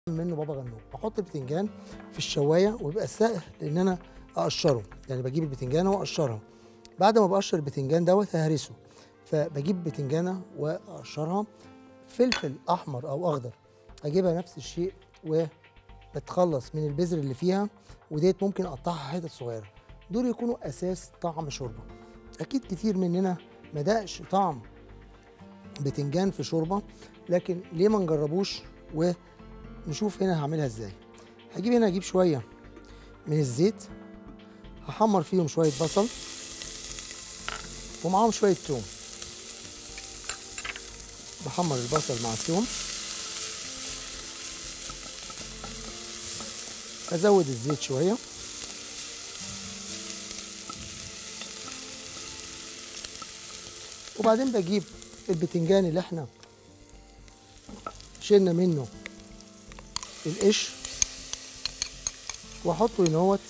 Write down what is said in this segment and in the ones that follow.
منه بابا غنوج بحط البتنجان في الشوايه ويبقى سهل ان انا اقشره يعني بجيب البتنجانه واقشرها بعد ما بقشر البتنجان دوت ههرسه فبجيب بتنجانه واقشرها فلفل احمر او اخضر اجيبها نفس الشيء وبتخلص من البذر اللي فيها وديت ممكن اقطعها حتت صغيره دول يكونوا اساس طعم شوربه اكيد كتير مننا ما دقش طعم بتنجان في شوربه لكن ليه ما نجربوش ونشوف هنا هعملها ازاي هجيب هنا اجيب شويه من الزيت هحمر فيهم شويه بصل ومعاهم شويه توم بحمر البصل مع الثوم ازود الزيت شويه وبعدين بجيب البتنجان اللي احنا شلنا منه القش واحطه هنا اهوت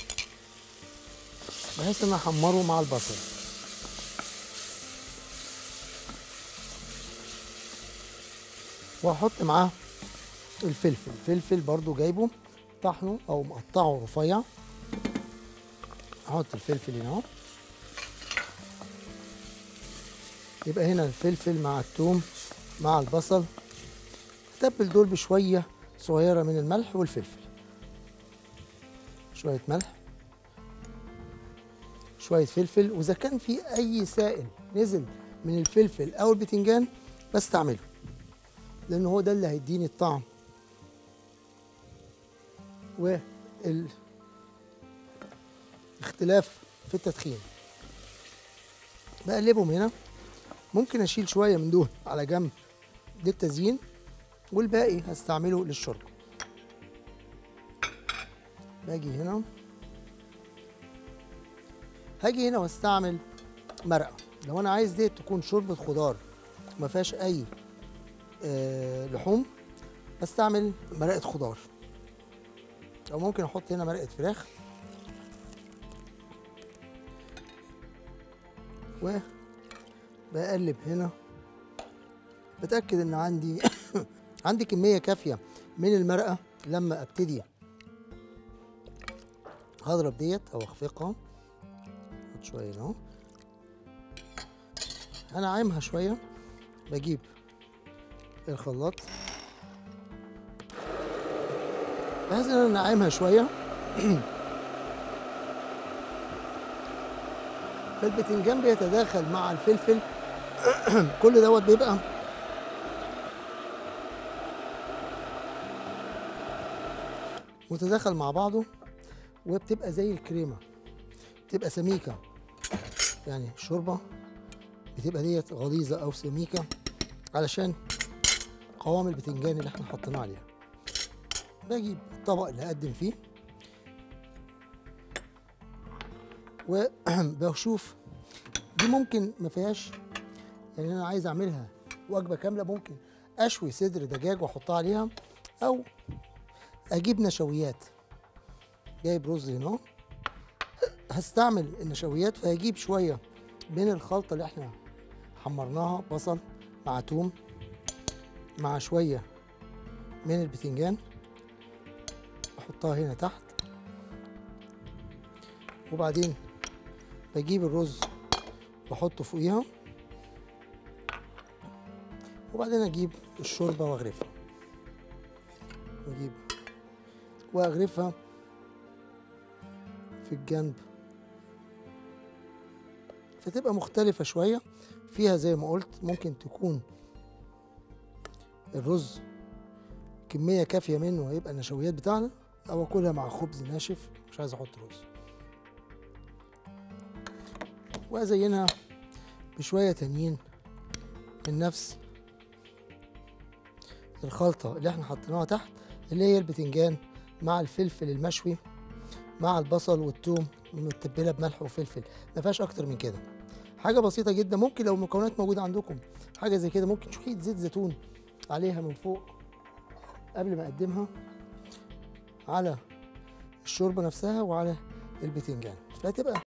بحيث ان احمره مع البصل واحط معاه الفلفل الفلفل برضو جايبه طحنه او مقطعه رفيع احط الفلفل هنا اهو يبقى هنا الفلفل مع الثوم مع البصل تبل دول بشويه صغيره من الملح والفلفل شويه ملح شويه فلفل واذا كان في اي سائل نزل من الفلفل او البتنجان بستعمله لان هو ده اللي هيديني الطعم والاختلاف في التدخين بقلبهم هنا ممكن اشيل شويه من دول على جنب للتزيين والباقي هستعمله للشرب باجي هنا هاجي هنا واستعمل مرقه لو انا عايز ديت تكون شوربه خضار ما فيهاش اي آه لحوم بستعمل مرقه خضار او ممكن احط هنا مرقه فراخ وبقلب هنا بتاكد ان عندي عندي كميه كافيه من المرقه لما ابتدي هضرب ديت او اخفقها احط شويه هنا اهو انا عايمها شويه بجيب الخلاط بحيث ان انا نعيمها شويه فالبتنجان بيتداخل مع الفلفل كل دوت بيبقى متداخل مع بعضه وبتبقى زي الكريمه بتبقى سميكه يعني الشوربه بتبقى ديت غليظه او سميكه علشان قوام البتنجان اللي احنا حطيناه عليها بجيب الطبق اللي هقدم فيه وبشوف دي ممكن ما فيهاش يعني انا عايز اعملها وجبه كامله ممكن اشوي صدر دجاج واحطها عليها او اجيب نشويات جايب رز هنا هستعمل النشويات فهجيب شويه من الخلطه اللي احنا حمرناها بصل مع توم مع شويه من البتنجان احطها هنا تحت وبعدين بجيب الرز بحطه فوقيها وبعدين اجيب الشوربه واغرفها اجيب واغرفها في الجنب فتبقى مختلفة شوية فيها زي ما قلت ممكن تكون الرز كمية كافية منه هيبقى النشويات بتاعنا أو أكلها مع خبز ناشف مش عايز أحط رز وأزينها بشوية تانيين من نفس الخلطة اللي احنا حطيناها تحت اللي هي البتنجان مع الفلفل المشوي مع البصل والثوم متبله بملح وفلفل ما فيهاش اكتر من كده حاجه بسيطه جدا ممكن لو المكونات موجوده عندكم حاجه زي كده ممكن شويه زيت زيتون عليها من فوق قبل ما اقدمها على الشوربه نفسها وعلى البتنجان فتبقى